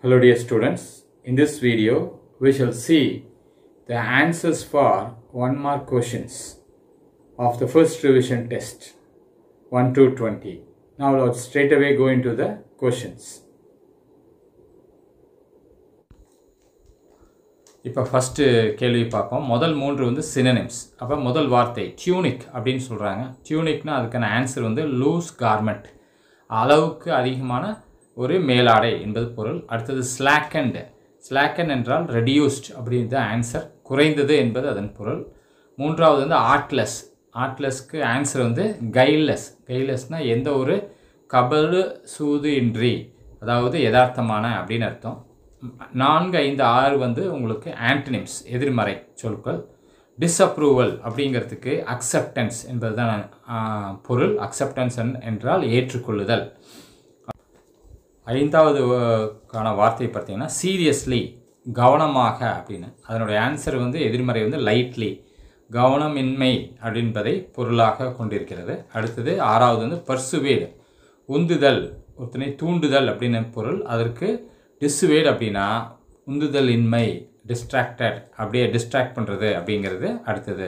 Hello dear students, in this video we shall see the answers for one mark questions of the first revision test 1 to 20. Now let's straight away go into the questions. இப்போ first கேள்வி பார்ப்போம் முதல் மூன்று வந்து synonyms அப்போ முதல் வார்த்தை டியூனிக் அப்படின்னு சொல்கிறாங்க டியூனிக்னா அதுக்கான ஆன்சர் வந்து லூஸ் கார்மெண்ட் அளவுக்கு அதிகமான ஒரு மேலாடை என்பது பொருள் அடுத்தது ஸ்லாக்கண்ட் ஸ்லாக்கன் என்றால் ரெடியூஸ்ட் அப்படின்றது ஆன்சர் குறைந்தது என்பது அதன் பொருள் மூன்றாவது வந்து ஆர்ட்லெஸ் ஆர்ட்லெஸ்க்கு ஆன்சர் வந்து கைல்லெஸ் கைல்லெஸ்னால் எந்த ஒரு கபடு சூது இன்றி அதாவது யதார்த்தமான அப்படின்னு அர்த்தம் நான்கு ஐந்து ஆறு வந்து உங்களுக்கு ஆன்டனிம்ஸ் எதிர்மறை சொற்கள் டிஸ்அப்ரூவல் அப்படிங்கிறதுக்கு அக்செப்டன்ஸ் என்பது தான் பொருள் அக்செப்டன்ஸ் என்றால் ஏற்றுக்கொள்ளுதல் ஐந்தாவது கான வார்த்தை பார்த்தீங்கன்னா சீரியஸ்லி கவனமாக அப்படின்னு அதனுடைய ஆன்சர் வந்து எதிர்மறை வந்து லைட்லி கவனமின்மை அப்படின்பதை பொருளாக கொண்டிருக்கிறது அடுத்தது ஆறாவது வந்து பர்சுவேடு உந்துதல் ஒருத்தனை தூண்டுதல் அப்படின்னு பொருள் அதற்கு டிஸ்வேட் அப்படின்னா உந்துதல் இன்மை டிஸ்ட்ராக்டட் அப்படியே டிஸ்ட்ராக்ட் பண்ணுறது அப்படிங்கிறது அடுத்தது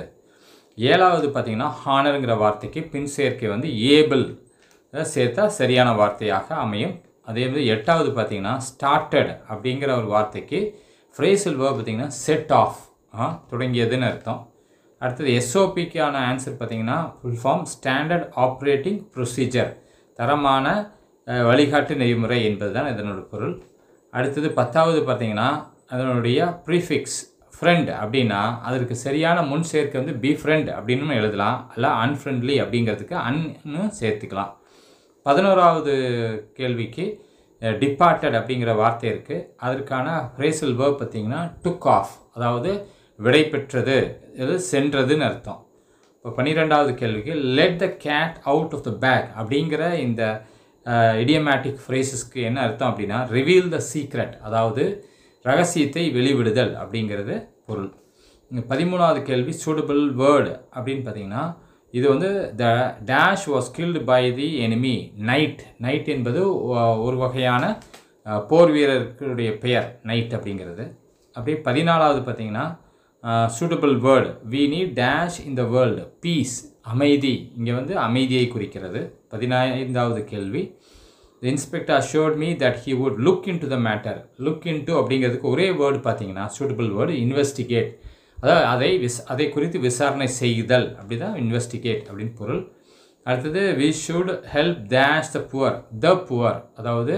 ஏழாவது பார்த்திங்கன்னா ஹானருங்கிற வார்த்தைக்கு பின் சேர்க்கை வந்து ஏபிள் சேர்த்தா சரியான வார்த்தையாக அமையும் அதே மாதிரி எட்டாவது பார்த்திங்கன்னா ஸ்டார்டட் அப்படிங்கிற ஒரு வார்த்தைக்கு ஃப்ரேசல் வேர்ப் பார்த்திங்கன்னா செட் ஆஃப் தொடங்கியதுன்னு அர்த்தம் அடுத்தது எஸ்ஓபிக்கான ஆன்சர் பார்த்திங்கன்னா full form standard operating procedure தரமான வழிகாட்டு நெறிமுறை என்பது தான் இதனோட பொருள் அடுத்தது பத்தாவது பார்த்தீங்கன்னா அதனுடைய ப்ரீஃபிக்ஸ் ஃப்ரெண்ட் அப்படின்னா அதற்கு சரியான முன் சேர்க்கை வந்து பி ஃப்ரெண்ட் அப்படின்னு எழுதலாம் அல்ல அன்ஃப்ரெண்ட்லி அப்படிங்கிறதுக்கு அன்னு சேர்த்துக்கலாம் பதினோராவது கேள்விக்கு டிபார்ட்டட் அப்படிங்கிற வார்த்தை இருக்குது அதற்கான ஃப்ரேசல் வேர்ப் பார்த்திங்கன்னா டுக் ஆஃப் அதாவது விடை பெற்றது இது சென்றதுன்னு அர்த்தம் இப்போ பன்னிரெண்டாவது கேள்விக்கு let the cat out of the bag அப்படிங்கிற இந்த இடியமேட்டிக் ஃப்ரேசஸ்க்கு என்ன அர்த்தம் அப்படின்னா ரிவீல் த சீக்ரெட் அதாவது ரகசியத்தை வெளிவிடுதல் அப்படிங்கிறது பொருள் பதிமூணாவது கேள்வி சூட்டபிள் வேர்டு அப்படின்னு பார்த்தீங்கன்னா இது வந்து the dash was killed by the enemy night night என்பது ஒரு வகையான போர் வீரர்களுடைய பெயர் நைட் அப்படிங்கிறது அப்படியே பதினாலாவது பார்த்தீங்கன்னா suitable word we need dash in the world peace அமைதி இங்கே வந்து அமைதியை குறிக்கிறது பதினைந்தாவது கேள்வி the inspector assured me that he would look into the matter look into அப்படிங்கிறதுக்கு ஒரே வேர்டு பார்த்தீங்கன்னா சூட்டபிள் வேர்டு இன்வெஸ்டிகேட் அதாவது அதை விஸ் அதை குறித்து விசாரணை செய்தல் அப்படி தான் இன்வெஸ்டிகேட் அப்படின்னு பொருள் அடுத்தது we should help dash the poor the poor அதாவது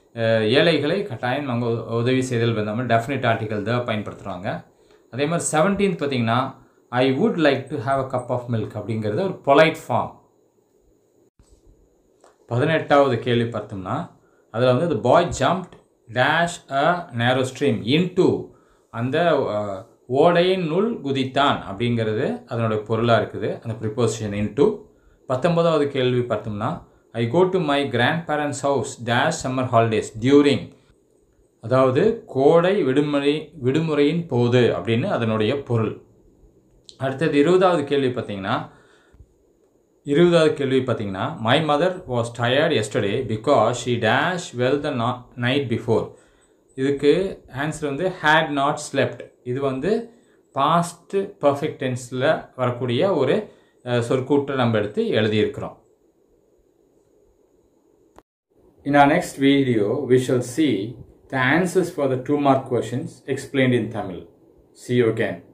ஏழைகளை கட்டாயம் அங்கே உதவி செய்தல் வந்தாமல் டெஃபினட் ஆர்டிக்கல் த பயன்படுத்துகிறாங்க அதே மாதிரி செவன்டீன்த் பார்த்தீங்கன்னா I would like to have a cup of milk அப்படிங்கிறது ஒரு பொலைட் ஃபார்ம் பதினெட்டாவது கேள்வி பார்த்தோம்னா அதில் வந்து த பாய் ஜம்ப்ட் டேஷ் அ நேரோ ஸ்ட்ரீம் இன்டு அந்த ஓடையின் நுள் குதித்தான் அப்படிங்கிறது அதனுடைய பொருளாக இருக்குது அந்த ப்ரிப்போசிஷன் இன்டு பத்தொன்பதாவது கேள்வி பார்த்தோம்னா I go to my grandparents house dash summer holidays during அதாவது கோடை விடுமுறை விடுமுறையின் போது அப்படின்னு அதனுடைய பொருள் அடுத்தது இருபதாவது கேள்வி பார்த்தீங்கன்னா இருபதாவது கேள்வி பார்த்தீங்கன்னா my mother was tired yesterday because she dash well the night before இதுக்கு ஆன்சர் வந்து ஹேட் நாட் ஸ்லெப்ட் இது வந்து பாஸ்ட் பர்ஃபெக்ட் டென்ஸில் வரக்கூடிய ஒரு சொற்கூட்டை நம்ம எடுத்து எழுதியிருக்கிறோம் In our next video, we shall see the answers for the two mark questions explained in Tamil. See you again.